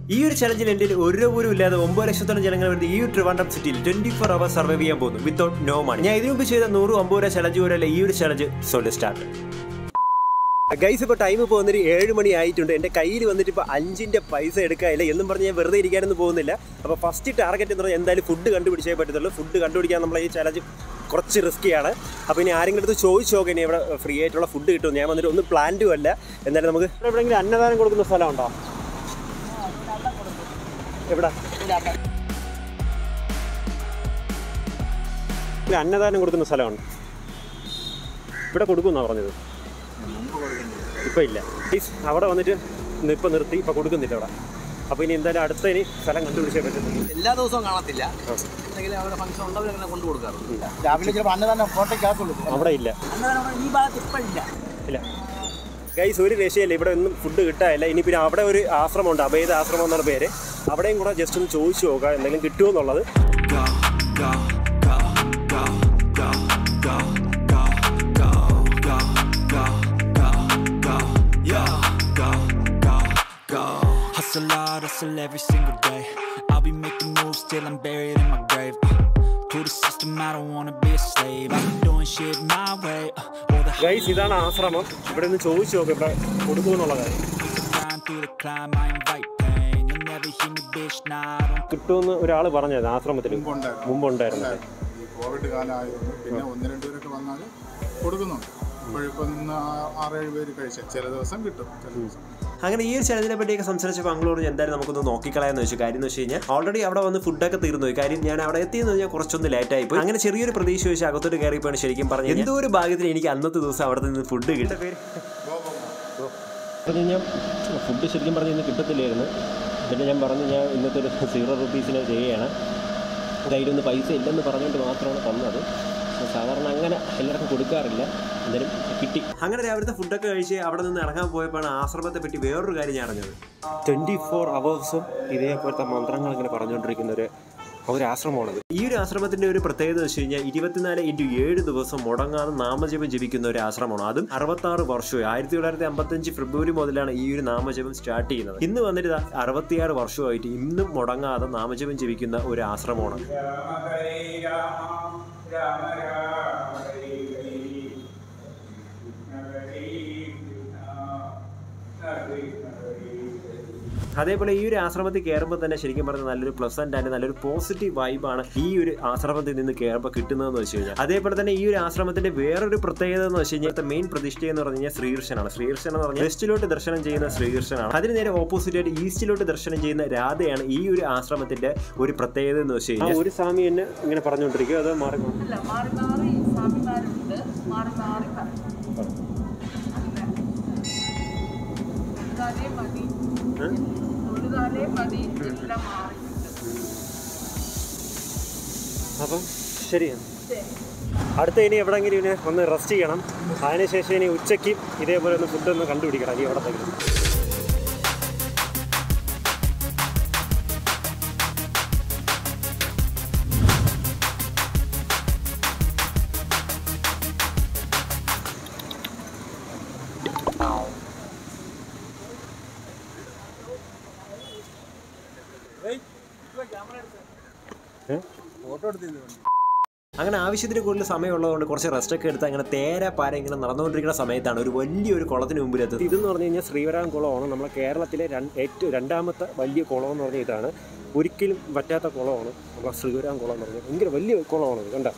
ഈ ഒരു ചലഞ്ചിൽ എൻ്റെ ഒരു പോലും ഇല്ലാതെ ഒമ്പത് ലക്ഷത്തോളം ജനങ്ങൾ വരുന്ന ഈ ഒരു ട്രിവാൻഡ്രം സിറ്റിയിൽ ട്വന്റി ഫോർ അവർ സർവൈവ് ചെയ്യാൻ പോകുന്നു വിത്തൗട്ട് നോ മണി ഞാൻ ഇതിനു മുമ്പ് ചെയ്ത നൂറ് ഒമ്പത് രൂപ ചലഞ്ച് പോലെയല്ല ഈ ഒരു ചലഞ്ച് സോളി സ്റ്റാർട്ട് ഗൈസ് ഇപ്പോൾ ടൈം ഇപ്പോൾ വന്നിട്ട് ഏഴ് മണി ആയിട്ടുണ്ട് എൻ്റെ കയ്യിൽ വന്നിട്ട് ഇപ്പോൾ അഞ്ചിൻ്റെ പൈസ എടുക്കാനില്ല എന്നും പറഞ്ഞ് ഞാൻ വെറുതെ ഇരിക്കാനൊന്നും പോകുന്നില്ല അപ്പോൾ ഫസ്റ്റ് ടാർഗറ്റ് എന്ന് പറഞ്ഞാൽ എന്തായാലും ഫുഡ് കണ്ടുപിടിച്ചേ പറ്റത്തുള്ളൂ ഫുഡ് കണ്ടുപിടിക്കാൻ നമ്മൾ ഈ ചലഞ്ച് കുറച്ച് റിസ്ക്കിയാണ് അപ്പോൾ ഇനി ആരെങ്കിലും അടുത്ത് ചോദിച്ചു നോക്കാം ഇനി ഇവിടെ ഫ്രീ ആയിട്ടുള്ള ഫുഡ് കിട്ടും ഞാൻ വന്നിട്ട് ഒന്നും പ്ലാന്റും അല്ല എന്തായാലും നമുക്ക് ഇവിടെ എവിടെയെങ്കിലും അന്നദാനം കൊടുക്കുന്ന സ്ഥലമുണ്ടോ എവിടെ ഇവിടെ അന്നദാനം കൊടുക്കുന്ന സ്ഥലമുണ്ട് ഇവിടെ കൊടുക്കുമെന്നാണ് പറഞ്ഞത് ഇപ്പം ഇല്ല പ്ലീസ് അവിടെ വന്നിട്ട് ഇപ്പം നിർത്തി ഇപ്പം കൊടുക്കുന്നില്ല അവിടെ അപ്പോൾ ഇനി എന്തായാലും അടുത്ത ഇനി സ്ഥലം കണ്ടുപിടിച്ചേ പറ്റത്തുള്ളൂ എല്ലാ ദിവസവും കാണത്തില്ല എന്തെങ്കിലും അവിടെ ഫംഗ്ഷൻ ഉള്ളവർ അങ്ങനെ കൊണ്ടു കൊടുക്കാറുണ്ട് രാവിലെ ചിലപ്പോൾ അന്നദാനം ഫോട്ടോയ്ക്കകത്തുള്ളൂ അവിടെ ഇല്ല അന്നേരം ഈ ഭാഗത്ത് ഇപ്പഴില്ല ഇല്ല ഗൈസ് ഒരു രക്ഷയില്ല ഇവിടെ ഒന്നും ഫുഡ് കിട്ടാനില്ല ഇനി പിന്നെ അവിടെ ഒരു ആശ്രമമുണ്ട് അഭേദ ആശ്രമം എന്നാണ് പേര് അവിടെയും കൂടെ ജസ്റ്റ് ഒന്ന് ചോദിച്ചു നോക്കാം എന്തെങ്കിലും കിട്ടുമോ എന്നുള്ളത് Hustle hard, hustle every single day. I'll be making moves till I'm buried in my grave. Uh, to the system, I don't wanna be a slave. I've been doing shit my way. Uh, all the guys ഇതാണ് ആശ്രമം ഇവിടെ ഒന്ന് ചോദിച്ചു നോക്കാം ഇവിടെ കൊടുക്കുമെന്നുള്ള കാര്യം grind through the climb, I invite pain. You'll never hear me, bitch. Nah, I don't കിട്ടുമെന്ന് ഒരാൾ പറഞ്ഞത് ആശ്രമത്തിൽ മുമ്പുണ്ടായിരുന്നു. മുമ്പുണ്ടായിരുന്നു ഈ കോവിഡ് കാലമായതുകൊണ്ട് പിന്നെ ഒന്ന് രണ്ട് പേരൊക്കെ വന്നാൽ കൊടുക്കുന്നുണ്ട് ഇപ്പോഴിപ്പം ഇന്ന് ആ- ആറേഴ് പേര് കഴിച്ച ചില ദിവസം കിട്ടും ചില ദിവസം അങ്ങനെ ഈ ഒരു ചലഞ്ചിനെ പറ്റിയൊക്കെ സംസാരിച്ചപ്പോൾ അങ്ങളോട് എന്തായാലും നമുക്കൊന്ന് നോക്കിക്കളയാന്ന് വെച്ചു കാര്യം എന്ന് വെച്ച് കഴിഞ്ഞാൽ ഓൾറെഡി അവിടെ വന്ന് ഫുഡൊക്കെ തീർന്നു പോയി കാര്യം ഞാൻ അവിടെ എത്തിയെന്ന് പറഞ്ഞാൽ കുറച്ചൊന്ന് ലേറ്റ് ആയി പോയി അങ്ങനെ ചെറിയൊരു പ്രതീക്ഷ വെച്ച് അകത്തോട്ട് കയറിയപ്പോൾ ശരിക്കും പറഞ്ഞു എന്തോ ഒരു ഭാഗ്യത്തിന് എനിക്ക് അന്നത്തെ ദിവസം അവിടെ നിന്ന് ഫുഡ് കിട്ടും പറഞ്ഞു കഴിഞ്ഞാൽ ഫുഡ് ശരിക്കും പറഞ്ഞ് ഇന്ന് കിട്ടത്തില്ലായിരുന്നു പിന്നെ ഞാൻ പറഞ്ഞു ഞാൻ ഇന്നത്തെ ഒരു സീറോ റുപ്പീസിന് ചെയ്യുകയാണ് കയ്യിലൊന്നും പൈസ ഇല്ലെന്ന് പറഞ്ഞുകൊണ്ട് മാത്രമാണ് തന്നത് പക്ഷേ സാധാരണ അങ്ങനെ എല്ലാവർക്കും കൊടുക്കാറില്ല എന്തായാലും കിട്ടി അങ്ങനെ രാവിലത്തെ ഫുഡൊക്കെ കഴിച്ച് അവിടെ നിന്ന് ഇറങ്ങാൻ പോയപ്പോഴാണ് ആശ്രമത്തെ പറ്റി വേറൊരു കാര്യം ഞാൻ അറിഞ്ഞത് ട്വൻറ്റി ഫോർ അവേഴ്സും ഇതേപോലത്തെ മന്ത്രങ്ങൾ ഇങ്ങനെ പറഞ്ഞുകൊണ്ടിരിക്കുന്ന ഒരു ഒരു ആശ്രമമാണത് ഈ ഒരു ആശ്രമത്തിന്റെ ഒരു പ്രത്യേകത എന്ന് വെച്ച് കഴിഞ്ഞാൽ ഇരുപത്തിനാല് ഇൻറ്റു ഏഴ് ദിവസം മുടങ്ങാതെ നാമജപം ജപിക്കുന്ന ഒരു ആശ്രമമാണ് അതും അറുപത്തി ആറ് വർഷമായി ആയിരത്തി തൊള്ളായിരത്തി അമ്പത്തഞ്ച് ഫെബ്രുവരി മുതലാണ് ഈ ഒരു നാമജപം സ്റ്റാർട്ട് ചെയ്യുന്നത് ഇന്ന് വന്നിട്ട് ഇതാ അറുപത്തിയാറ് വർഷമായിട്ട് ഇന്നും മുടങ്ങാതെ നാമജപം ജപിക്കുന്ന ഒരു ആശ്രമമാണ് അതേപോലെ ഈ ഒരു ആശ്രമത്തിൽ കയറുമ്പോൾ തന്നെ ശരിക്കും പറഞ്ഞാൽ നല്ലൊരു പ്ലസന്റ് ആൻഡ് നല്ലൊരു പോസിറ്റീവ് വൈബാണ് ഈ ഒരു ആശ്രമത്തിൽ നിന്ന് കയറുമ്പോൾ കിട്ടുന്നതെന്ന് വെച്ച് കഴിഞ്ഞാൽ അതേപോലെ തന്നെ ഈ ഒരു ആശ്രമത്തിന്റെ വേറൊരു പ്രത്യേകത എന്ന് വെച്ച് കഴിഞ്ഞാൽ മെയിൻ പ്രതിഷ്ഠ എന്ന് പറഞ്ഞു കഴിഞ്ഞാൽ ശ്രീകൃഷ്ണനാണ് ശ്രീകൃഷ്ണൻ എന്ന് പറഞ്ഞാൽ വെസ്റ്റിലോട്ട് ദർശനം ചെയ്യുന്ന ശ്രീകൃഷ്ണനാണ് അതിന് നേരെ ഓപ്പോസിറ്റ് ആയിട്ട് ഈസ്റ്റിലോട്ട് ദർശനം ചെയ്യുന്ന രാധയാണ് ഈ ഒരു ആശ്രമത്തിന്റെ ഒരു പ്രത്യേകത എന്ന് വെച്ച് കഴിഞ്ഞാൽ ഒരു സ്വാമി എന്നെ ഇങ്ങനെ പറഞ്ഞുകൊണ്ടിരിക്കും അത് മാറി അല്ല മാറി മാറി സ്വാമിമാരുണ്ട് മാറി മാറി പറയും തൊഴുതാലേ മതി തൊഴുതാലേ മതി എല്ലാം മാറിയിട്ടുണ്ട് അപ്പം ശരിയാണ് അടുത്ത ഇനി എവിടെയെങ്കിലും ഇനി ഒന്ന് റെസ്റ്റ് ചെയ്യണം അതിനുശേഷം ഇനി ഉച്ചയ്ക്ക് ഇതേപോലെ ഒന്ന് ഫുഡ് ഒന്ന് കണ്ടുപിടിക്കണം ഇനി എവിടെ തരും ഫോട്ടോ എടുത്തിരുന്നു അങ്ങനെ ആവശ്യത്തിന് കൂടുതൽ സമയമുള്ളതുകൊണ്ട് കുറച്ച് റെസ്റ്റ് ഒക്കെ എടുത്ത് അങ്ങനെ തേര പാര ഇങ്ങനെ നടന്നുകൊണ്ടിരിക്കുന്ന സമയത്താണ് ഒരു വലിയൊരു കുളത്തിന് മുമ്പിൽ എത്തുന്നത് ഇതെന്ന് പറഞ്ഞു കഴിഞ്ഞാൽ ശ്രീവരാം കുളമാണ് നമ്മുടെ കേരളത്തിലെ രണ്ട് ഏറ്റവും രണ്ടാമത്തെ വലിയ കുളം എന്ന് പറഞ്ഞ ഇതാണ് ഒരിക്കലും പറ്റാത്ത കുളമാണ് നമ്മുടെ ശ്രീവരാം കുളം എന്ന് പറഞ്ഞാൽ ഭയങ്കര വലിയ കുളമാണ് ഇത് കണ്ട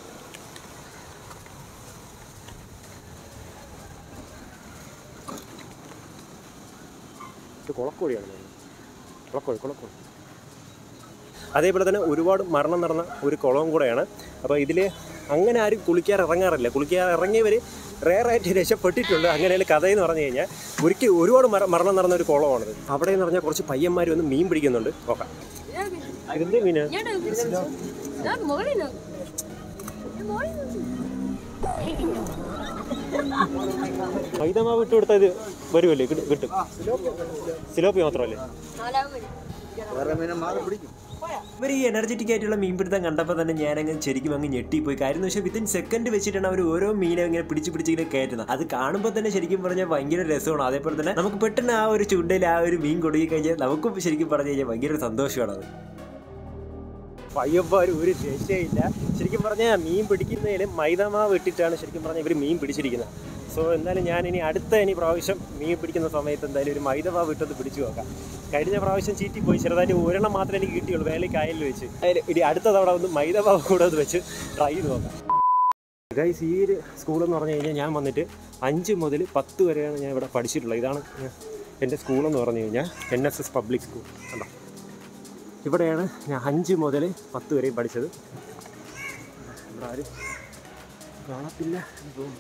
ഇത് കുളക്കോഴിയാണ് കുളക്കോഴി കുളക്കോഴി അതേപോലെ തന്നെ ഒരുപാട് മരണം നടന്ന ഒരു കുളവും കൂടെയാണ് അപ്പോൾ ഇതിൽ അങ്ങനെ ആരും കുളിക്കാൻ ഇറങ്ങാറില്ല കുളിക്കാൻ ഇറങ്ങിയവർ റെയറായിട്ട് രക്ഷപ്പെട്ടിട്ടുണ്ട് അങ്ങനെയാണ് കഥയെന്ന് പറഞ്ഞു കഴിഞ്ഞാൽ ഒരിക്കൽ ഒരുപാട് മര- മരണം നടന്ന ഒരു കുളമാണിത് അവിടെ എന്ന് പറഞ്ഞാൽ കുറച്ച് പയ്യന്മാർ വന്ന് മീൻ പിടിക്കുന്നുണ്ട് നോക്കാം ഇതെന്ത് മീന് ഞാൻ മുകളിൽ മൈദമാവ് ഇട്ട് കൊടുത്താൽ ഇത് വരുമല്ലേ കിട്ടും കിട്ടും സിലോപ്പി മാത്രമല്ലേ നാലാമത് വേറെ മീനെ മാറി പിടിക്കും ഇവർ ഈ എനർജറ്റിക് ആയിട്ടുള്ള മീൻപിടുത്തം കണ്ടപ്പോൾ തന്നെ ഞാനങ്ങ് ശരിക്കും അങ്ങ് ഞെട്ടിപ്പോയി കാര്യം എന്ന് വെച്ചാൽ വിത്തിൻ സെക്കൻഡ് വെച്ചിട്ടാണ് അവർ ഓരോ മീനെ ഇങ്ങനെ പിടിച്ച് പിടിച്ച് ഇങ്ങനെ കയറ്റുന്നത് അത് കാണുമ്പോൾ തന്നെ ശരിക്കും പറഞ്ഞാൽ ഭയങ്കര രസമാണ് അതേപോലെ തന്നെ നമുക്ക് പെട്ടെന്ന് ആ ഒരു ചുണ്ടയിൽ ആ ഒരു മീൻ കൊടുക്കി കഴിഞ്ഞാൽ നമുക്കും ശരിക്കും പറഞ്ഞു കഴിഞ്ഞാൽ ഭയങ്കര ഒരു സന്തോഷമാണ് അത് പയ്യന്മാർ ഒരു രക്ഷയില്ല ശരിക്കും പറഞ്ഞാൽ മീൻ പിടിക്കുന്നതിൽ മൈദമാവ് ഇട്ടിട്ടാണ് ശരിക്കും പറഞ്ഞാൽ ഇവർ മീൻ പിടിച്ചിരിക്കുന്നത് സോ എന്തായാലും ഞാൻ ഇനി അടുത്ത ഇനി പ്രാവശ്യം മീൻ പിടിക്കുന്ന സമയത്ത് എന്തായാലും ഒരു മൈദമാവ് ഇട്ടത് പിടിച്ചു നോക്കാം കഴിഞ്ഞ പ്രാവശ്യം ചീറ്റി പോയി ചെറുതായിട്ട് ഒരെണ്ണം മാത്രമേ എനിക്ക് കിട്ടിയുള്ളൂ വേലി കായലിൽ വെച്ച് അതിൽ ഇനി അടുത്ത തവണ ഒന്ന് മൈദമാവ് കൂടെ ഒന്ന് വെച്ച് ട്രൈ ചെയ്ത് നോക്കാം ഗൈസ് ഈ ഒരു സ്കൂളെന്ന് പറഞ്ഞു കഴിഞ്ഞാൽ ഞാൻ വന്നിട്ട് അഞ്ച് മുതൽ പത്ത് വരെയാണ് ഞാൻ ഇവിടെ പഠിച്ചിട്ടുള്ളത് ഇതാണ് എൻ്റെ സ്കൂളെന്ന് പറഞ്ഞു കഴിഞ്ഞാൽ N S S public school കണ്ടോ ഇവിടെയാണ് ഞാൻ അഞ്ച് മുതൽ പത്ത് വരെയും പഠിച്ചത് ഇവിടെ ആരും കാണത്തില്ല എന്ന് തോന്നുന്നു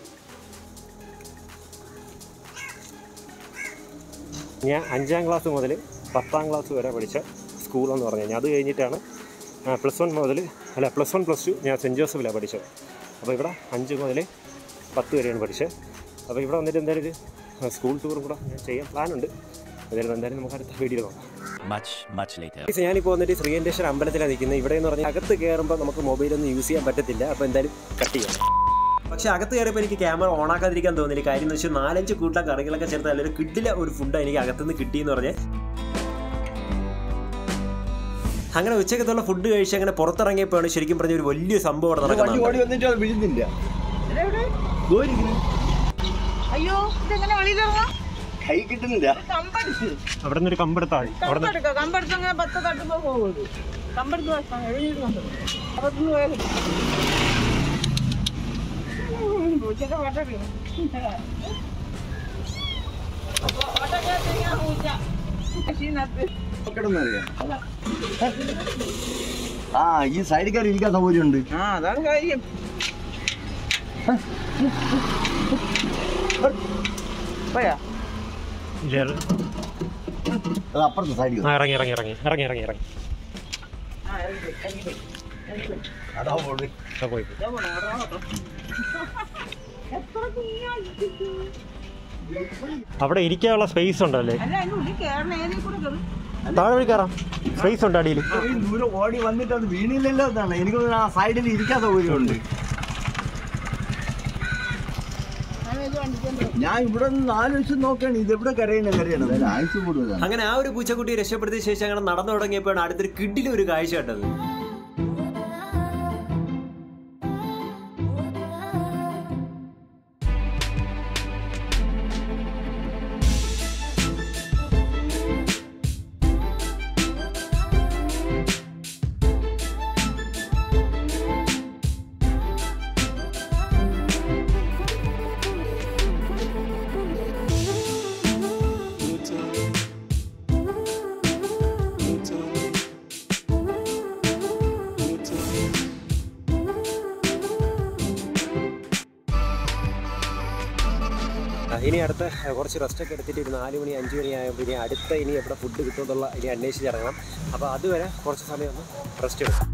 ഞാൻ അഞ്ചാം ക്ലാസ് മുതൽ പത്താം ക്ലാസ് വരെ പഠിച്ച സ്കൂളെന്ന് പറഞ്ഞു കഴിഞ്ഞാൽ അത് കഴിഞ്ഞിട്ടാണ് പ്ലസ് വൺ മുതൽ അല്ല പ്ലസ് വൺ പ്ലസ് ടു ഞാൻ സെൻറ്റ് ജോസഫിലാണ് പഠിച്ചത് അപ്പോൾ ഇവിടെ അഞ്ച് മുതൽ പത്ത് വരെയാണ് പഠിച്ചത് അപ്പോൾ ഇവിടെ വന്നിട്ട് എന്തായാലും ഒരു സ്കൂൾ ടൂറും കൂടെ ഞാൻ ചെയ്യാൻ പ്ലാനുണ്ട് എന്തായാലും എന്തായാലും നമുക്ക് അടുത്ത വീഡിയോ നോക്കാം Much, much later. ഗൈസ്, ഞാനിപ്പോൾ വന്നിട്ട് ശ്രീകണ്ഠേശ്വര അമ്പലത്തിലാണ് നിൽക്കുന്നത് ഇവിടെ എന്ന് പറഞ്ഞാൽ അകത്ത് കയറുമ്പോൾ നമുക്ക് മൊബൈലൊന്നും യൂസ് ചെയ്യാൻ പറ്റത്തില്ല അപ്പോൾ എന്തായാലും കട്ട് ചെയ്യാം പക്ഷേ അകത്ത് കയറിയപ്പോൾ എനിക്ക് ക്യാമറ ഓൺ ആക്കാതിരിക്കാൻ തോന്നില്ല കാര്യം എന്ന് വെച്ചാൽ നാലഞ്ച് കൂട്ടം കറികളൊക്കെ ചേർത്ത് നല്ലൊരു കിഡിലെ ഒരു ഫുഡ് എനിക്ക് അകത്തുനിന്ന് കിട്ടിയെന്ന് പറഞ്ഞ് അങ്ങനെ ഉച്ചക്കത്തുള്ള ഫുഡ് കഴിച്ച് അങ്ങനെ പുറത്തിറങ്ങിയപ്പോഴാണ് ശരിക്കും പറഞ്ഞ ഒരു വലിയ സംഭവം അവിടെ നടക്കുന്നത് വന്നിട്ട് അത് വിഴുന്നില്ല അയ്യോ ഇതെങ്ങനെ വെളിയിലിറങ്ങാം കൈ കിട്ടുന്നില്ല കമ്പടിച്ച് അവിടെ നിന്നൊരു കമ്പെടുത്താണ് അവിടെ കമ്പെടുക്ക കമ്പെടുത്ത് അങ്ങനെ പത്ത് തട്ടുമ്പോ പോകുള്ളൂ കമ്പെടുത്ത് വെച്ചാൽ എഴുന്നേറ്റ് കമ്പെടുക്കും അപ്പത്തുനിന്ന് പോയാൽ പൂച്ചയുടെ പട്ടൊക്കെ കിടന്നറിയാം ആ ഈ സൈഡിൽ കയറി ഇരിക്കാൻ സൗകര്യമുണ്ട് ആ അതാണ് കാര്യം പോയാ അത് അപ്പുറത്തെ സൈഡിൽ ഇറങ്ങി ഇറങ്ങി ഇറങ്ങി ഇറങ്ങി ഇറങ്ങി ഇറങ്ങി ആ ഇറങ്ങി ഇറങ്ങി പോയി. ഇറങ്ങി പോയി. അതാ പോയി ആ, പോയി ഇതാ പോണെ, അവിടെ കേട്ടോ. എത്ര കുഞ്ഞാ ഇത്? അവിടെ ഇരിക്കാനുള്ള സ്പേസ് ഉണ്ടല്ലേ അല്ല അതിന്റെ ഉള്ളിൽ കയറണ ഏതിൽ കൂടെ കയറും താഴെ വഴി കയറാം സ്പേസ് ഉണ്ട് അടിയിൽ ഇത്രയും ദൂരം ഓടി വന്നിട്ട് അത് വീണില്ലല്ലോ എന്നാണ് എനിക്ക് തോന്നുന്നു ആ സൈഡിൽ ഇരിക്കാൻ സൗകര്യമുണ്ട് ഞാൻ ഇവിടെ നിന്ന് ആലോചിച്ച് നോക്കുകയാണ് ഇത് എവിടെ കരയണം കരയണം ആയുസ് കൂടുതലാണ് അങ്ങനെ ആ ഒരു പൂച്ചക്കുട്ടിയെ രക്ഷപ്പെടുത്തിയ ശേഷം അങ്ങനെ നടന്നു തുടങ്ങിയപ്പോഴാണ് അടുത്തൊരു കിഡിലെ ഒരു കാഴ്ച കണ്ടത് ആ, ഇനി അടുത്ത ആ, കുറച്ച് റെസ്റ്റ് ഒക്കെ എടുത്തിട്ട് ഒരു നാല് മണി അഞ്ച് മണി ആയപ്പോൾ ഇനി അടുത്ത ഇനി എവിടെ ഫുഡ് കിട്ടുമെന്നുള്ള ഇനി അന്വേഷിച്ചിറങ്ങണം അപ്പോൾ അതുവരെ കുറച്ച് സമയം ഒന്ന് റെസ്റ്റ് എടുക്കും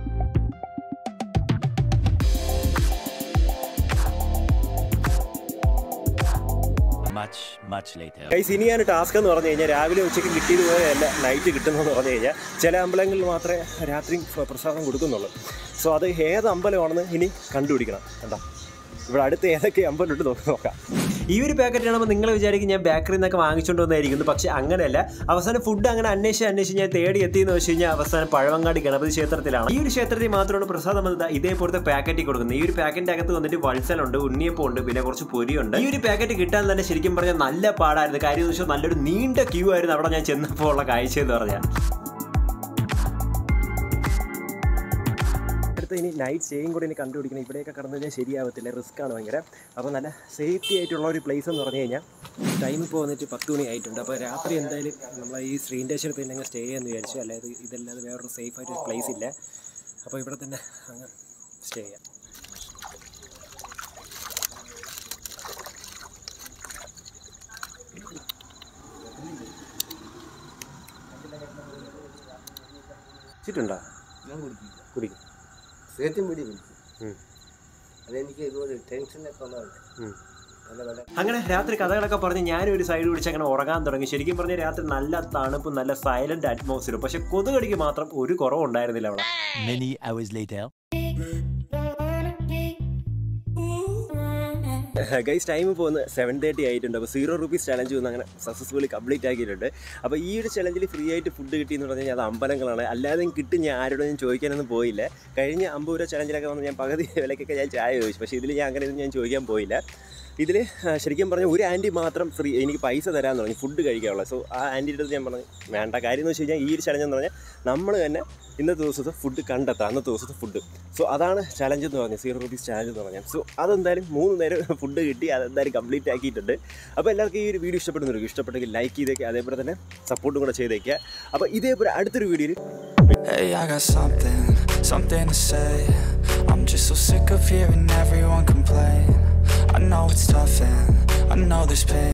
Much, much later. ഗൈസ് ഇനിയാണ് ടാസ്ക് എന്ന് പറഞ്ഞു കഴിഞ്ഞാൽ രാവിലെ ഉച്ചയ്ക്ക് കിട്ടിയത് പോലെ അല്ല നൈറ്റ് കിട്ടുന്നതെന്ന് പറഞ്ഞു കഴിഞ്ഞാൽ ചില അമ്പലങ്ങളിൽ മാത്രമേ രാത്രി പ്ര- പ്രസാദം കൊടുക്കുന്നുള്ളൂ സോ അത് ഏത് അമ്പലമാണെന്ന് ഇനി കണ്ടുപിടിക്കണം കണ്ടോ ഇവിടെ അടുത്ത് ഏതൊക്കെ അമ്പലം ഉണ്ട് നോക്കി നോക്കാം ഈ ഒരു പാക്കറ്റ് ആകുമ്പോൾ നിങ്ങൾ വിചാരിക്കും ഞാൻ ബേക്കറിയിൽ നിന്നൊക്കെ വാങ്ങിച്ചുകൊണ്ട് വന്നായിരിക്കുന്നു പക്ഷേ അങ്ങനെയല്ല അവസാനം ഫുഡ് അങ്ങനെ അന്വേഷിച്ച് അന്വേഷിച്ച് ഞാൻ തേടി എത്തിയെന്ന് വെച്ച് കഴിഞ്ഞാൽ അവസാനം പഴവങ്ങാടി ഗണപതി ക്ഷേത്രത്തിലാണ് ഈ ഒരു ക്ഷേത്രത്തിൽ മാത്രമാണ് പ്രസാദം വന്നത് ഇതേപോലത്തെ പാക്കറ്റിൽ കൊടുക്കുന്നത് ഈ ഒരു പാക്കറ്റിന്റെ അകത്ത് വന്നിട്ട് വത്സലുണ്ട് ഉണ്ണിയപ്പം ഉണ്ട് പിന്നെ കുറച്ച് പൊരിയുണ്ട് ഈ ഒരു പാക്കറ്റ് കിട്ടാൻ തന്നെ ശരിക്കും പറഞ്ഞാൽ നല്ല പാടായിരുന്നു കാര്യം എന്ന് വെച്ചാൽ നല്ലൊരു നീണ്ട ക്യൂ ആയിരുന്നു അവിടെ ഞാൻ ചെന്നപ്പോൾ ഉള്ള കാഴ്ച എന്ന് പറഞ്ഞാൽ അടുത്ത ഇനി നൈറ്റ് സ്റ്റേയും കൂടി ഇനി കണ്ടുപിടിക്കണം ഇവിടെയൊക്കെ കടന്നു കഴിഞ്ഞാൽ ശരിയാവത്തില്ല റിസ്ക് ആണ് ഭയങ്കര അപ്പോൾ നല്ല സേഫ്റ്റി ആയിട്ടുള്ള ഒരു പ്ലേസ് എന്ന് പറഞ്ഞു കഴിഞ്ഞാൽ ടൈം ഇപ്പോൾ വന്നിട്ട് പത്ത് മണി ആയിട്ടുണ്ട് അപ്പോൾ രാത്രി എന്തായാലും നമ്മൾ ഈ ശ്രീൻ്റേശ്വരത്ത് തന്നെ അങ്ങ് സ്റ്റേ ചെയ്യാമെന്ന് വിചാരിച്ചു അല്ലാതെ ഇതല്ലാതെ വേറൊരു സേഫ് ആയിട്ടൊരു പ്ലേസ് ഇല്ല അപ്പോൾ ഇവിടെ തന്നെ അങ്ങ് സ്റ്റേ ചെയ്യാം ചുറ്റുണ്ടോ ഞാൻ കുടിക്കില്ല കുടിക്കും സേറ്റും പിടി കുടിക്കും ഉം. അതെനിക്ക് ഇതുപോലെ ടെൻഷനൊക്കെ ഉള്ളതുകൊണ്ട് ഉം. അങ്ങനെ രാത്രി കഥകളൊക്കെ പറഞ്ഞ് ഞാനും ഒരു സൈഡ് പിടിച്ച് അങ്ങനെ ഉറങ്ങാൻ തുടങ്ങി ശരിക്കും പറഞ്ഞാൽ രാത്രി നല്ല തണുപ്പും നല്ല സൈലന്റ് അറ്റ്മോസ്ഫിയറും പക്ഷെ കൊതുകടിക്ക് മാത്രം ഒരു കുറവുണ്ടായിരുന്നില്ല അവിടെ Many hours later. Guys time പോകുന്നത് സെവൻ തേർട്ടി ആയിട്ടുണ്ട് അപ്പോൾ സീറോ റുപ്പീസ് ചലഞ്ച് വന്ന് അങ്ങനെ സക്സസ്ഫുള്ളി കംപ്ലീറ്റ് ആക്കിയിട്ടുണ്ട് അപ്പോൾ ഈ ഒരു ചലഞ്ചിൽ ഫ്രീ ആയിട്ട് ഫുഡ് കിട്ടി എന്ന് പറഞ്ഞാൽ അത് അമ്പലങ്ങളാണ് അല്ലാതെ കിട്ടും ഞാൻ ആരോടും ഞാൻ ചോദിക്കാനൊന്നും പോയില്ല കഴിഞ്ഞ അമ്പത് രൂപ ചലഞ്ചിലൊക്കെ വന്ന് ഞാൻ പകുതി വിലക്കൊക്കെ ഞാൻ ചായ ചോദിച്ചു പക്ഷേ ഇതിൽ ഞാൻ അങ്ങനെ ഒന്നും ഞാൻ ചോദിക്കാൻ പോയില്ല ഇതിൽ ശരിക്കും പറഞ്ഞാൽ ഒരു ആൻറ്റി മാത്രം ഫ്രീ എനിക്ക് പൈസ തരാമെന്ന് പറഞ്ഞു ഫുഡ് കഴിക്കാനുള്ളത് സോ ആ ആൻറ്റിയുടെ അടുത്ത് ഞാൻ പറഞ്ഞു വേണ്ട കാര്യം എന്ന് വെച്ച് കഴിഞ്ഞാൽ ഈ ഒരു ചലഞ്ച് എന്ന് പറഞ്ഞാൽ നമ്മൾ തന്നെ ഇന്നത്തെ ദിവസത്തെ ഫുഡ് കണ്ടെത്താം അന്നത്തെ ദിവസത്തെ ഫുഡ് സോ അതാണ് ചലഞ്ച് എന്ന് പറഞ്ഞത് സീറോ റുപ്പീസ് ചാലഞ്ച് എന്ന് പറഞ്ഞാൽ സോ അതെന്തായാലും മൂന്ന് നേരം ഫുഡ് കിട്ടി അതെന്തായാലും കംപ്ലീറ്റ് ആക്കിയിട്ടുണ്ട് അപ്പോൾ എല്ലാവർക്കും ഈ ഒരു വീഡിയോ ഇഷ്ടപ്പെടുന്നവർക്ക് ഇഷ്ടപ്പെട്ടെങ്കിൽ ലൈക്ക് ചെയ്തേക്കുക അതേപോലെ തന്നെ സപ്പോർട്ടും കൂടെ ചെയ്തേക്കുക അപ്പോൾ ഇതേപോലെ അടുത്തൊരു വീഡിയോയിൽ Hey, I got something, something to say. I'm just so sick of hearing everyone complain. I know it's tough and I know there's pain.